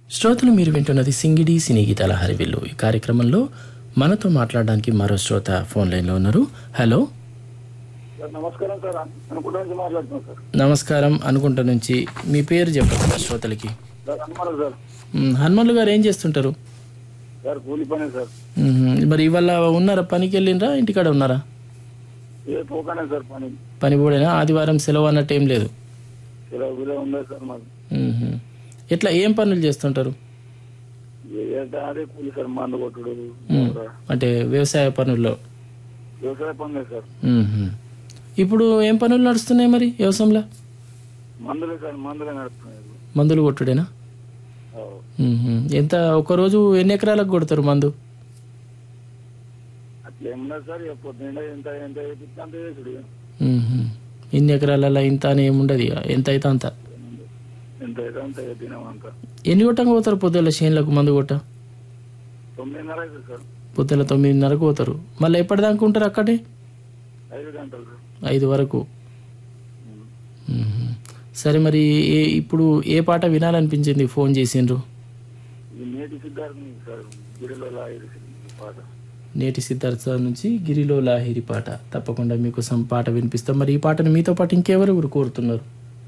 శ్రోతలు మీరు వింటున్నది సింగిడి సినీ గీతాల హరివిల్లు ఈ కార్యక్రమంలో మనతో మాట్లాడడానికి మరో శ్రోత ఫోన్ లైన్లో ఉన్నారు హలో సార్ నమస్కారం సార్ అనుకుంటా నుంచి మాట్లాడుతున్నాం సార్ నమస్కారం అనుకుంటా నుంచి మీ పేరు చెప్పండి శ్రోతలకి సార్ హనుమాన్ సార్ మ్, హనుమన్లు గారు ఏం చేస్తుంటారు సార్ కూలి పనే సార్ మ్మ్. మరి ఇవాళ ఉన్నారా పనికి వెళ్ళినరా ఇంటికాడ ఉన్నారా ఏ పోకానే సార్ పని పని పోడేనా ఆదివారం సెలవు అన్నట్టు ఏం లేదు ఇలా ఇలా ఉండే సార్ మాకు మ్మ్. ఎట్లా ఏం పనులు చేస్తుంటారు ఏ- ఏ అదే కూలి సార్ మందు కొట్టుడు మ్మ్. అంటే వ్యవసాయ పనుల్లో వ్యవసాయ పనులే సార్ మ్మ్. ఇప్పుడు ఏం పనులు నడుస్తున్నాయి మరి వ్యవసాయంలో మందులే సార్ మందులే నడుపుతున్నాయి మందులు కొట్టుడేనా అవు. మ్మ్. ఎంత ఒక రోజు ఎన్ని ఎకరాలకు కొడతారు మందు అట్లా ఏమన్నా సార్ ఇక పొద్దున్న ఎంత ఎంత వేపిస్తే అంత వేసుడు ఇక. మ్మ్. ఇన్ని ఎకరాలలో ఇంత అని ఏముండదు ఇక ఎంత అయితే అంత ఎంత అయితే అంత ఇక తినాం అంత ఎన్ని కొట్టంగా పోతారు పొద్దుల చేనులకు మందు కొట్ట తొమ్మిదిన్నర అయితే సార్ పొద్దుల తొమ్మిదిన్నరకు పోతారు మళ్ళీ ఎప్పటిదాకా ఉంటారు అక్కడే ఐదు గంటలు సార్ ఐదు వరకు మ్మ్. సరే మరి ఏ ఇప్పుడు ఏ పాట వినాలనిపించింది ఫోన్ చేసిండ్రు ఇది నేటి సిద్ధార్థ్ సార్ గిరిలో లాగిరి పాట నేటి సిద్ధార్థ నుంచి గిరిలో లాహిరి పాట తప్పకుండా మీకోసం పాట వినిపిస్తాం మరి ఈ పాటను మీతో పాటు ఇంకెవరెవరు కోరుతున్నారు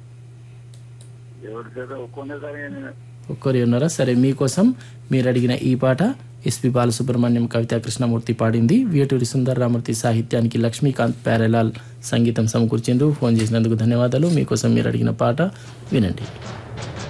ఎవరి చేత ఒక్కొక్కసారి నేను ఒక్కరి ఉన్నారా సరే మీకోసం మీరు అడిగిన ఈ పాట ఎస్పి బాలసుబ్రహ్మణ్యం కవితా కృష్ణమూర్తి పాడింది వేటూరి సుందరరామూర్తి సాహిత్యానికి లక్ష్మీకాంత్ ప్యారెలాల్ సంగీతం సమకూర్చిండ్రు ఫోన్ చేసినందుకు ధన్యవాదాలు మీకోసం మీరు అడిగిన పాట వినండి